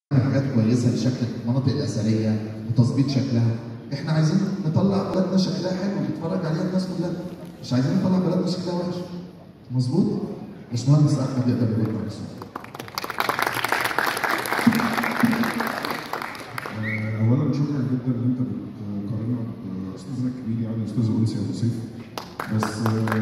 حاجات كويسه لشكل المناطق الاثريه وتظبيط شكلها احنا عايزين نطلع بلدنا شكلها حلو تتفرج عليها الناس كلها مش عايزين نطلع بلدنا شكلها وحش مظبوط باشمهندس احمد يقدر يقول لك اولا شكرا جدا ان انت بتقارنا باستاذنا الكبير يعني الاستاذ انسي ابو سيف بس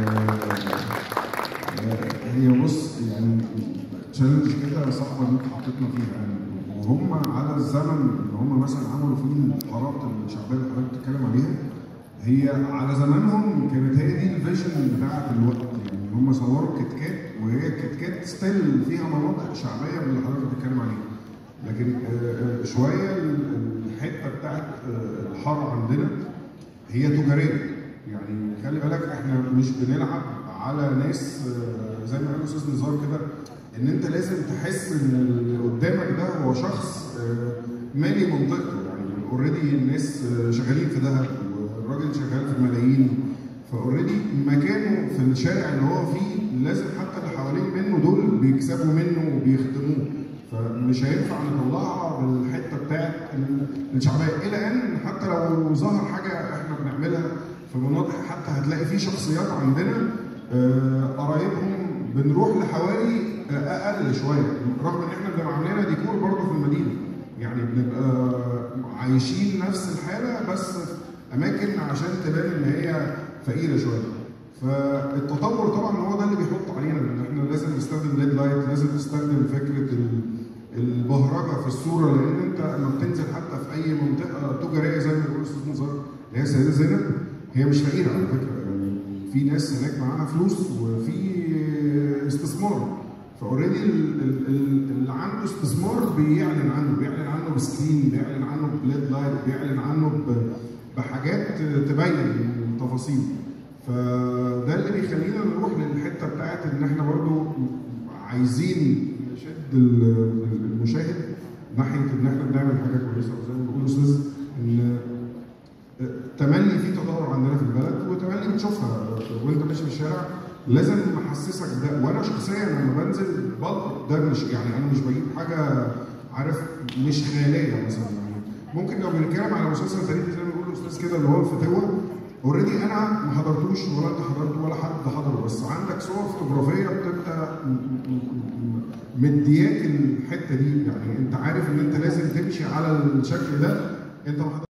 آه، هي بص يعني تشالنج كده صعبه ان انت حطيتنا فيها يعني وهم على الزمن اللي هم مثلا عملوا فيه الحارات الشعبيه اللي حضرتك بتتكلم عليها هي على زمانهم كانت هي دي الفيجن بتاعت الوقت يعني هم صوروا كيت كات وهي كيت كات ستيل فيها مناطق شعبيه من اللي حضرتك بتتكلم عليها لكن آه، آه، شويه الحته بتاعت آه، الحاره عندنا هي تجاريه يعني خلي بالك احنا مش بنلعب على ناس آه، زي ما قال الاستاذ نزار كده ان انت لازم تحس ان اللي قدامك ده هو شخص آه، مالي منطقته يعني اوريدي الناس آه، شغالين في دهب والراجل شغال في الملايين فاوريدي مكانه في الشارع اللي هو فيه لازم حتى اللي حوالين منه دول بيكسبوا منه وبيخدموه فمش هينفع نطلعها بالحته بتاعت الشعبيه الى ان حتى لو ظهر حاجه احنا بنعملها في مناطق حتى هتلاقي في شخصيات عندنا آه، قرايبهم بنروح لحوالي آه، اقل شويه رغم ان احنا بنبقى عاملينها ديكور برضه في المدينه يعني بنبقى عايشين نفس الحاله بس في اماكن عشان تبان ان هي فقيره شويه فالتطور طبعا هو ده اللي بيحط علينا ان احنا لازم نستخدم ليد لايت لازم نستخدم فكره ال- البهرجه في الصوره لان انت لما بتنزل حتى في اي منطقه تجاريه زي ما بيقول الاستاذ نزار اللي هي السيده زينب هي مش فقيره على فكره يعني في ناس هناك معاها فلوس وفي استثمار فاوريدي اللي عنده استثمار بيعلن عنه بيعلن عنه بسكرين بيعلن عنه بليد لايت بيعلن عنه ب- بحاجات تبين التفاصيل فده اللي بيخلينا نروح للحته بتاعت ان احنا برضو عايزين نشد ال- المشاهد ناحيه ان احنا بنعمل حاجه كويسه وزي ما بيقول الاستاذ ان تملي في تطور عندنا في البلد وتملي بتشوفها وانت ماشي في الشارع لازم محسسك ده وانا شخصيا لما بنزل بلقط ده مش يعني انا مش بجيب حاجه عارف مش خياليه مثلا يعني ممكن لو بنتكلم على مسلسل تاريخي زي ما بيقول الاستاذ كده اللي هو الفتاوى اوريدي انا ما حضرتوش ولا انت حضرته ولا حد حضره بس عندك صور فوتوغرافيه بتبقى م- م- م- مدياك الحته دي يعني انت عارف ان انت لازم تمشي على الشكل ده انت ما حضرتوش